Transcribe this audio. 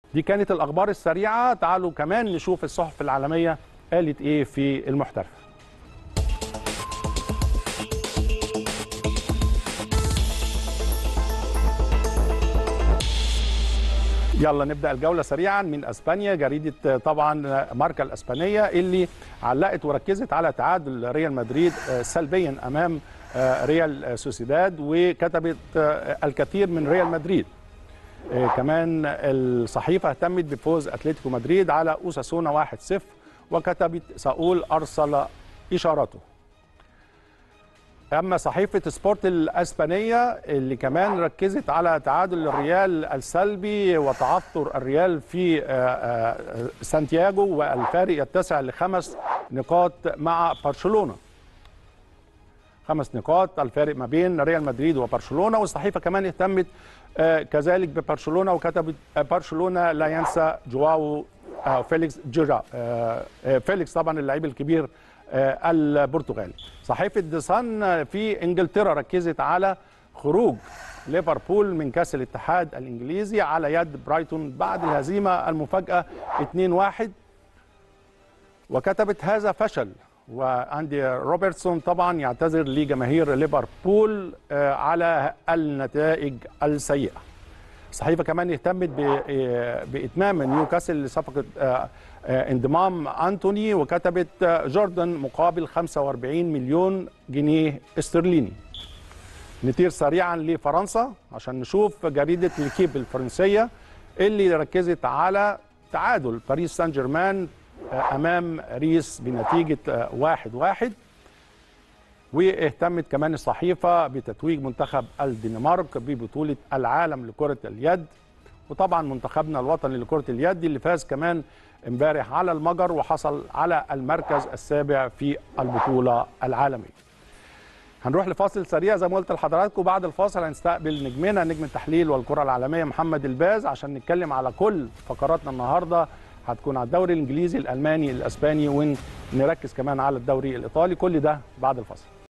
دي كانت الاخبار السريعه تعالوا كمان نشوف الصحف العالميه قالت ايه في المحترف يلا نبدا الجوله سريعا من اسبانيا جريده طبعا ماركا الاسبانيه اللي علقت وركزت على تعادل ريال مدريد سلبيا امام ريال سوسيداد وكتبت الكثير من ريال مدريد كمان الصحيفه اهتمت بفوز اتلتيكو مدريد على اوساسونا 1-0 وكتبت ساول ارسل اشارته اما صحيفه سبورت الاسبانيه اللي كمان ركزت على تعادل الريال السلبي وتعثر الريال في سانتياغو والفارق يتسع لخمس نقاط مع برشلونه خمس نقاط الفارق ما بين ريال مدريد وبرشلونه والصحيفه كمان اهتمت كذلك ببرشلونه وكتبت برشلونه لا ينسى جواو فيليكس جيرا فيليكس طبعا اللعيب الكبير البرتغالي صحيفه ديسان في انجلترا ركزت على خروج ليفربول من كاس الاتحاد الانجليزي على يد برايتون بعد الهزيمه المفاجاه 2-1 وكتبت هذا فشل واندي روبرتسون طبعا يعتذر لجماهير ليفربول على النتائج السيئه الصحيفه كمان اهتمت باتمام نيوكاسل لصفقه انضمام انتوني وكتبت جوردن مقابل 45 مليون جنيه استرليني نطير سريعا لفرنسا عشان نشوف جريده ليكيب الفرنسيه اللي ركزت على تعادل باريس سان جيرمان امام ريس بنتيجه واحد واحد واهتمت كمان الصحيفه بتتويج منتخب الدنمارك ببطوله العالم لكره اليد وطبعا منتخبنا الوطني لكره اليد اللي فاز كمان امبارح على المجر وحصل على المركز السابع في البطوله العالميه. هنروح لفاصل سريع زي ما قلت لحضراتكم بعد الفاصل هنستقبل نجمنا نجم التحليل والكره العالميه محمد الباز عشان نتكلم على كل فقراتنا النهارده هتكون على الدوري الانجليزي الالماني الاسباني ونركز كمان على الدوري الايطالي كل ده بعد الفاصل